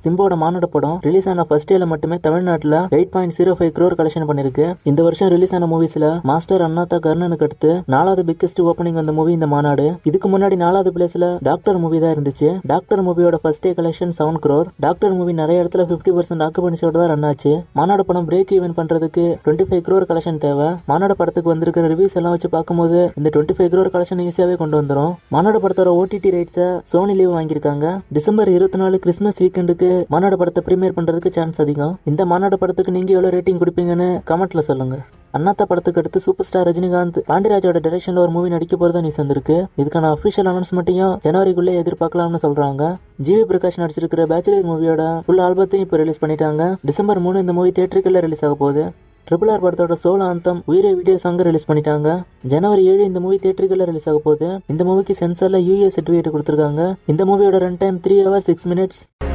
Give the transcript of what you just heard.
சிம்போட மாநாடு படம் ரிலீஸ் ஆன ஃபர்ஸ்ட் டேல மட்டுமே தமிழ்நாட்டுல eight point zero five crore collection பண்ணிருக்கு இந்த வருஷம் ரிலீஸ் ஆன மூவிஸ்ல மாஸ்டர் அண்ணாத்தா கர்ணனுக்கு அடுத்து நாலாவது பிக்கெஸ்ட் ஓப்பனிங் வந்த மூவி இந்த மாநாடு இதுக்கு முன்னாடி நாலாவது பிளேஸ்ல டாக்டர் மூவி தான் இருந்துச்சு டாக்டர் மூவியோட first day collection seven crore Doctor movie நிறைய இடத்துல பிப்டி பர்சன்ட் ஆக்குபன்சியோட தான் ரன் ஆச்சு மாநாடு படம் பிரேக் ஈவன் பண்றதுக்கு டுவெண்ட்டி ஃபைவ் க்ரோர் கலெக்ஷன் தேவை மாநாடு படத்துக்கு வந்திருக்கிற ரிவ்யூஸ் எல்லாம் வச்சு பார்க்கும்போது இந்த டுவெண்ட்டி ஃபைவ் க்ரோர் கலெக்ஷன் ஈஸியாவே கொண்டு வந்துரும் மாநாடு படத்தோட ஓடிடி ரைட்ஸை சோனி லீவ் வாங்கியிருக்காங்க டிசம்பர் இருபத்தி நாலு கிறிஸ்மஸ் வீக்கெண்டுக்கு மாநாடு படத்தை ப்ரீமியர் பண்றதுக்கு சான்ஸ் அதிகம் இந்த மாநாடு படத்துக்கு நீங்க எவ்வளவு ரேட்டிங் கொடுப்பீங்கன்னு கமெண்ட்ல சொல்லுங்க அண்ணாத்த படத்துக்கு அடுத்து சூப்பர் ஸ்டார் ரஜினிகாந்த் பாண்டியராஜோட டைரக்ஷன்ல ஒரு மூவி நடிக்க போறதா நியூஸ் வந்திருக்கு இதுக்கான அஃபிஷியல் அனௌன்ஸ்மெண்ட்டையும் ஜனவரிக்குள்ளே எதிர்பார்க்கலாம்னு சொல்றாங்க ஜிவி பிரகாஷ் நடிச்சிருக்கிற பேச்சுலர் மூவியோட ஃபுல் ஆல்பத்தையும் இப்போ ரிலீஸ் பண்ணிட்டாங்க டிசம்பர் மூணு இந்த மூவி தியேட்டருக்குள்ள ரிலீஸ் ஆக போகுது ட்ரிபிள் ஆர் படத்தோட சோலோ அந்தம் உயிரே வீடியோ சாங் ரிலீஸ் பண்ணிட்டாங்க ஜனவரி ஏழு இந்த மூவி தியேட்டருக்குள்ள ரிலீஸ் ஆக போகுது இந்த மூவிக்கு சென்சார்ல யூஏ சர்டிஃபிகேட் கொடுத்துருக்காங்க இந்த மூவியோட run time three hours six minutes